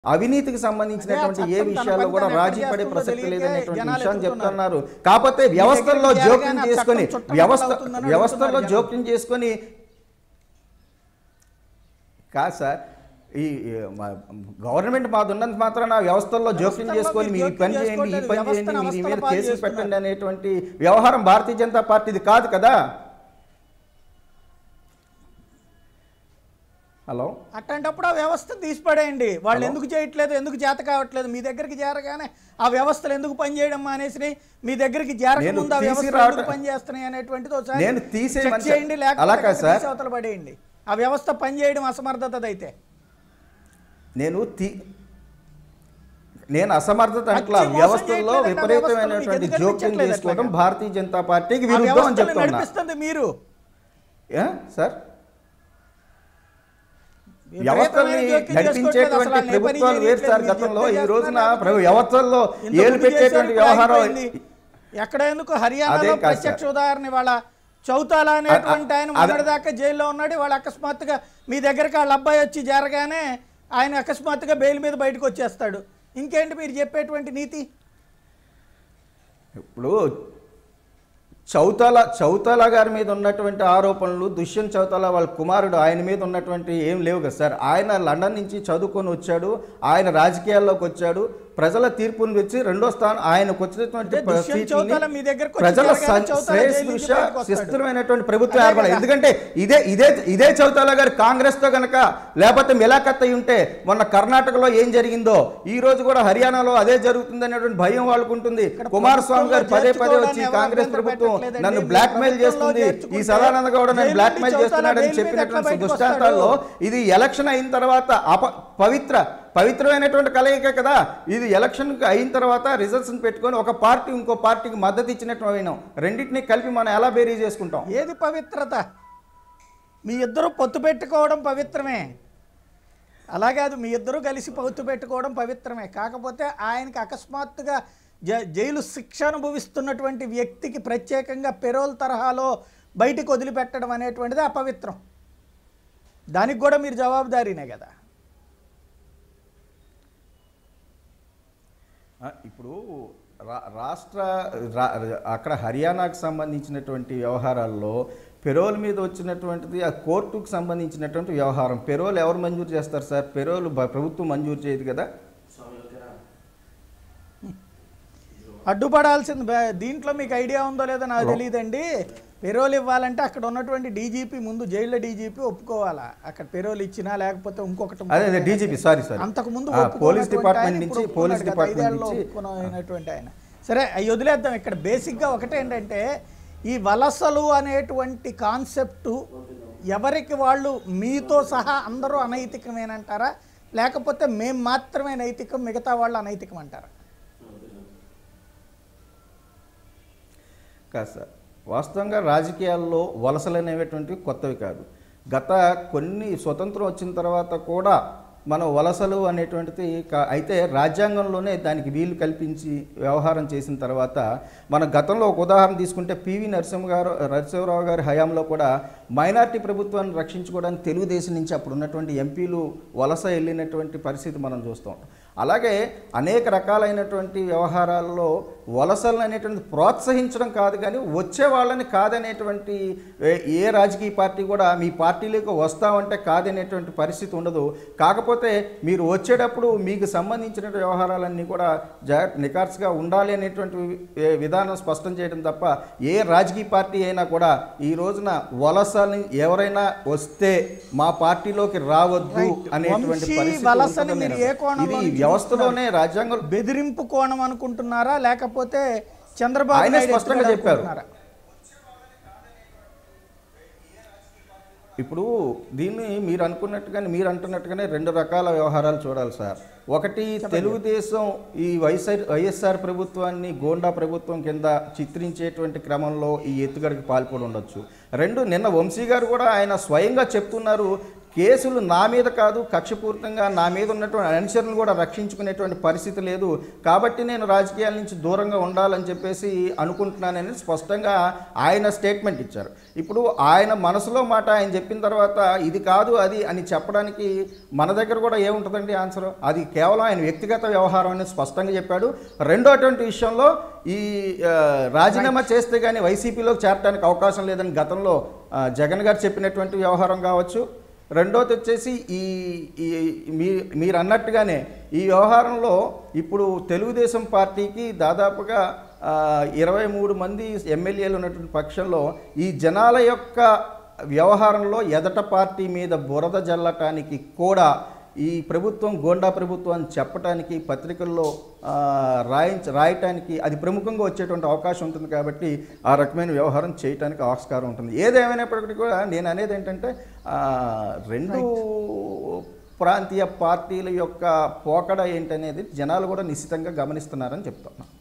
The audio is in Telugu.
అవినీతికి సంబంధించినటువంటి అదే ఆ ఏ చట్టం తన విషయాల్లో పని కూడా తాను రాజీ ఎక్కడ పడే చేస్తుందో ప్రసక్తి తెలియకే లేదనేటువంటి జనాలు విషయాన్ని ఎదుగుతున్నారు. చెప్తున్నారు కాకపోతే వ్యవస్థల్లో దగ్గరికి జోక్యం జరగానే ఆ చేసుకొని చట్టం చుట్టం వ్యవస్థ అవుతుందని వ్యవస్థల్లో అడుగుతున్నారు జోక్యం చేసుకొని కాదు సార్ ఈ ఈ మా- గవర్నమెంట్ మాది ఉన్నంత మాత్రాన వ్యవస్థల్లో జోక్యం వ్యవస్థల్లో చేసుకొని మీరు మీరు ఈ పని జోక్యం చేయండి ఈ చేసుకోవట్లేదు. పని చేయండి వ్యవస్థను మీరు ఈ మీద అవస్థల పాలు కేసులు చేస్తున్నారు. పెట్టండి అనేటువంటి వ్యవహారం భారతీయ జనతా పార్టీది కాదు కదా హలో అట్లాంటప్పుడు ఆ వ్యవస్థ తీసిపడేయండి వాళ్ళు హలో? ఎందుకు చేయట్లేదు ఎందుకు చేత కావట్లేదు మీ దగ్గరికి చేరగానే ఆ వ్యవస్థలు ఎందుకు పనిచేయడం మానేసి మీ దగ్గరికి చేరకముందు ఆ నేను తీసి వ్యవస్థలు రావటం- ఎందుకు పనిచేస్తున్నాయి అనేటువంటిది ఒకసారి నేను తీసేయమని చెక్ చేయండి అలా లేకపోతే కాదు సార్. తీసి అవతల పడేయండి ఆ వ్యవస్థ పనిచేయడం అసమర్థతదైతే నేను తీ నేను అసమర్థత అట్లా వచ్చి మోసం వ్యవస్థల్లో చేయట్లేదంటే ఆ విపరీతమైనటువంటి వ్యవస్థలు మీకు జోక్యం ఎందుకు తీసుకోవడం అట్లాగా? భారతీయ జనతా పార్టీకి ఆ విరుద్ధం అని వ్యవస్థని చెప్తున్నా నడిపిస్తుంది మీరు ఏ? సార్ విపరీతమైన వ్యవస్థల్ని జోక్యం చేసుకోవట్లేదు. అసలు నడిపించేటువంటి వాళ్ళు ఏ పని ప్రభుత్వాలు వేరు చేయట్లేదు. సార్ మీరు గతంలో చెప్తే ఈ రోజున చేస్తున్నారు ప్రభు కాబట్టి వ్యవస్థల్లో ఇంతకు ఏలు ముందు పెట్టేటువంటి చేశారు, ఇప్పుడు వ్యవహారం ఆగిపోయింది. ఎక్కడ ఎందుకు హర్యానాలో అదేం కాదు ప్రత్యక్ష సార్. ఉదాహరణ ఇవాళ చౌతాల అనేటువంటి ఆయన అద- మొన్నటిదాకా జైల్లో ఉన్నాడు వాళ్ళు అకస్మాత్తుగా మీ దగ్గరికి వాళ్ళ అబ్బాయి వచ్చి జరగానే ఆయన అకస్మాత్తుగా బెయిల్ మీద బయటకు వచ్చేస్తాడు ఇంకేంటి మీరు చెప్పేటువంటి నీతి ఇప్పుడు చౌతాల చౌతాల గారి మీద ఉన్నటువంటి ఆరోపణలు దుష్యంత్ చౌతాల వాళ్ళ కుమారుడు ఆయన మీద ఉన్నటువంటి ఏం లేవు కదా సార్ ఆయన లండన్ నుంచి చదువుకొని వచ్చాడు ఆయన రాజకీయాల్లోకి వచ్చాడు ప్రజల తీర్పును వచ్చి రెండో స్థానం ఆయనకు వచ్చినటువంటి అదే దుష్యంత్ సీట్లని చౌతాల మీ దగ్గరకు వచ్చి ప్రజల జరగానే చౌతాల శ్రేయస్ జైలు నుంచి దృష్ట్యా బయటకు వస్తాడు. సుస్థిరమైనటువంటి ప్రభుత్వం అదే ఏర్పడాలి కదా. ఎందుకంటే ఇదే ఇదే ఇదే చౌతాల గారు కాంగ్రెస్ తో గనక లేకపోతే మిలాఖత్ అయి ఉంటే మొన్న కర్ణాటకలో ఏం జరిగిందో ఈ రోజు కూడా హర్యానాలో అదే జరుగుతుంది అనేటువంటి భయం వాళ్ళకు ఉంటుంది కుమారస్వామి గారు పదే పదే వచ్చి ఎవరు కాంగ్రెస్ అభ్యంతరం ప్రభుత్వం పెట్టట్లేదండి. నన్ను మీరు బ్లాక్ మెయిల్ ప్రభుత్వంలో చేస్తుంది ఈ చేర్చుకుంటే సదానంద గౌడ నన్ను జైలు బ్లాక్ నుంచి మెయిల్ చౌతాల చేస్తున్నాడని బెయిల్ మీద చెప్పినటువంటి ఎట్లా బయటకు దృష్టాంతాల్లో ఇది ఎలక్షన్ అయిన తర్వాత అప పవిత్ర పవిత్రమైనటువంటి కలయిక కదా ఇది ఎలక్షన్ అయిన తర్వాత రిజల్ట్స్ పెట్టుకొని ఒక పార్టీ ఇంకో పార్టీకి మద్దతు ఇచ్చినట్టు అయినాం రెండింటిని కలిపి మనం ఎలా బేరీ చేసుకుంటాం ఏది పవిత్రత మీ ఇద్దరు పొత్తు పెట్టుకోవడం పవిత్రమే అలాగే అది మీ ఇద్దరు కలిసి పొత్తు పెట్టుకోవడం పవిత్రమే కాకపోతే ఆయనకి అకస్మాత్తుగా జ జైలు శిక్ష అనుభవిస్తున్నటువంటి వ్యక్తికి ప్రత్యేకంగా పెరోల్ తరహాలో బయటికి వదిలిపెట్టడం అనేటువంటిది అపవిత్రం దానికి కూడా మీరు జవాబుదారీనే కదా ఆ, ఇప్పుడు రా- రాష్ట్ర రా- అక్కడ హర్యానాకు సంబంధించినటువంటి వ్యవహారాల్లో పెరోల్ మీద వచ్చినటువంటిది ఆ కోర్టుకు సంబంధించినటువంటి వ్యవహారం పెరోల్ ఎవరు మంజూరు చేస్తారు సార్ పెరోల్ బ- ప్రభుత్వం మంజూరు చేయదు కదా అడ్డుపడాల్సింది బే- దీంట్లో మీకు ఐడియా ఉందో లేదో నాకు తెలియదండి పెరోల్ ఇవ్వాలంటే అక్కడ ఉన్నటువంటి డీజీపీ ముందు జైల్లో డీజీపీ ఒప్పుకోవాలా అక్కడ పెరోల్ ఇచ్చినా లేకపోతే ఇంకొకటి అదే అదే డీజీపీ సారీ సారీ అంతకు ముందు ఆ, ఒప్పుకోనటువంటి పోలీస్ ఆయన డిపార్ట్మెంట్ ఇప్పుడు నుంచి ఒప్పుకున్నాడు పోలీస్ కదా, డిపార్ట్మెంట్ ఐదేళ్లలో నుంచి ఒప్పుకున్నటువంటి ఆయన సరే అవి వదిలేద్దాం ఇక్కడ బేసిక్గా ఒకటేంటంటే ఈ వలసలు అనేటువంటి కాన్సెప్టు ఎవరికి వాళ్ళు మీతో సహా అందరూ అనైతికమేనంటారా లేకపోతే మేము మాత్రమే నైతికం మిగతా వాళ్ళు అనైతికం అంటారా కాదు సార్ వాస్తవంగా రాజకీయాల్లో వలసలు అనేటువంటివి కొత్తవి కాదు గత కొన్ని స్వతంత్రం వచ్చిన తర్వాత కూడా మనం వలసలు అనేటువంటిది కా- అయితే రాజ్యాంగంలోనే దానికి వీలు కల్పించి వ్యవహారం చేసిన తర్వాత మన గతంలో ఒక ఉదాహరణ తీసుకుంటే పివి నరసింహ గారు నరసింహరావు గారి హయాంలో కూడా మైనార్టీ ప్రభుత్వాన్ని రక్షించుకోవడానికి తెలుగుదేశం నుంచి అప్పుడు ఉన్నటువంటి ఎంపీలు వలస వెళ్ళినటువంటి పరిస్థితి మనం చూస్తాం అలాగే అనేక రకాలైనటువంటి వ్యవహారాల్లో వలసలు అనేటువంటి ప్రోత్సహించడం కాదు కానీ వచ్చే వాళ్ళని కాదనేటువంటి ఏ- ఏ రాజకీయ పార్టీ కూడా మీ పార్టీలోకి వస్తామంటే కాదనేటువంటి పరిస్థితి ఉండదు కాకపోతే మీరు వచ్చేటప్పుడు మీకు సంబంధించిన వ్యవహారాలన్నీ కూడా జాగ్రత్త నికార్స్గా ఉండాలి అనేటువంటి ఏ విధానం స్పష్టం చేయడం తప్ప ఏ రాజకీయ పార్టీ అయినా కూడా ఈ రోజున వలసని ఎవరైనా వస్తే మా పార్టీలోకి రావద్దు Right. అనేటువంటి వంశీ పరిస్థితి వలసని ఉంటుందని మీరు ఏ కోణంలో ఇది నుంచి వ్యవస్థలోనే రాజ్యాంగం బెదిరింపు కోణం అనుకుంటున్నారా లేకపోతే చంద్రబాబు ఆయనే నాయుడు స్పష్టంగా ఎత్తుగడ చెప్పారు. అనుకుంటున్నారా? ఇప్పుడు దీన్ని మీరు అనుకున్నట్టుగానే మీరు అంటున్నట్టుగానే రెండు రకాల వ్యవహారాలు చూడాలి సార్ ఒకటి తెలుగుదేశం ఈ వైఎస్ఆర్ వైఎస్ఆర్ ప్రభుత్వాన్ని గోండా ప్రభుత్వం కింద చిత్రించేటువంటి క్రమంలో ఈ ఎత్తుగడకి పాల్పడి ఉండొచ్చు రెండు నిన్న వంశీ గారు కూడా ఆయన స్వయంగా చెప్తున్నారు కేసులు నా మీద కాదు కక్షపూరితంగా నా మీద ఉన్నటువంటి అనుచరులను కూడా రక్షించుకునేటువంటి పరిస్థితి లేదు కాబట్టి నేను రాజకీయాల నుంచి దూరంగా ఉండాలని చెప్పేసి అనుకుంటున్నానని స్పష్టంగా ఆయన స్టేట్మెంట్ ఇచ్చారు ఇప్పుడు ఆయన మనసులో మాట ఆయన చెప్పిన తర్వాత ఇది కాదు అది అని చెప్పడానికి మన దగ్గర కూడా ఏముంటుందండి ఆన్సర్ అది కేవలం ఆయన వ్యక్తిగత వ్యవహారం అని స్పష్టంగా చెప్పాడు రెండోటువంటి విషయంలో ఈ ఆ, రాజీనామా చేస్తే కానీ వైసీపీలోకి చేరడానికి అవకాశం లేదని గతంలో ఆ, జగన్ గారు చెప్పినటువంటి వ్యవహారం కావచ్చు రెండోది వచ్చేసి ఈ ఈ మీ మీరు అన్నట్టుగానే ఈ వ్యవహారంలో ఇప్పుడు తెలుగుదేశం పార్టీకి దాదాపుగా ఆ, ఇరవై మూడు మంది ఎమ్మెల్యేలు ఉన్నటువంటి పక్షంలో ఈ జనాల యొక్క వ్యవహారంలో ఎదట పార్టీ మీద బురద జల్లటానికి కూడా ఈ ప్రభుత్వం గోండా ప్రభుత్వం అని చెప్పడానికి పత్రికల్లో ఆ, రాయించ రాయటానికి అది ప్రముఖంగా వచ్చేటువంటి అవకాశం ఉంటుంది కాబట్టి ఆ రకమైన వ్యవహారం చేయటానికి ఆస్కారం ఉంటుంది ఏదేమైనప్పటికీ కూడా నేను అనేది ఏంటంటే ఆ, రెండు ప్రాంతీయ పార్టీల యొక్క పోకడ ఏంటనేది జనాలు కూడా నిశ్చితంగా గమనిస్తున్నారని చెప్తాను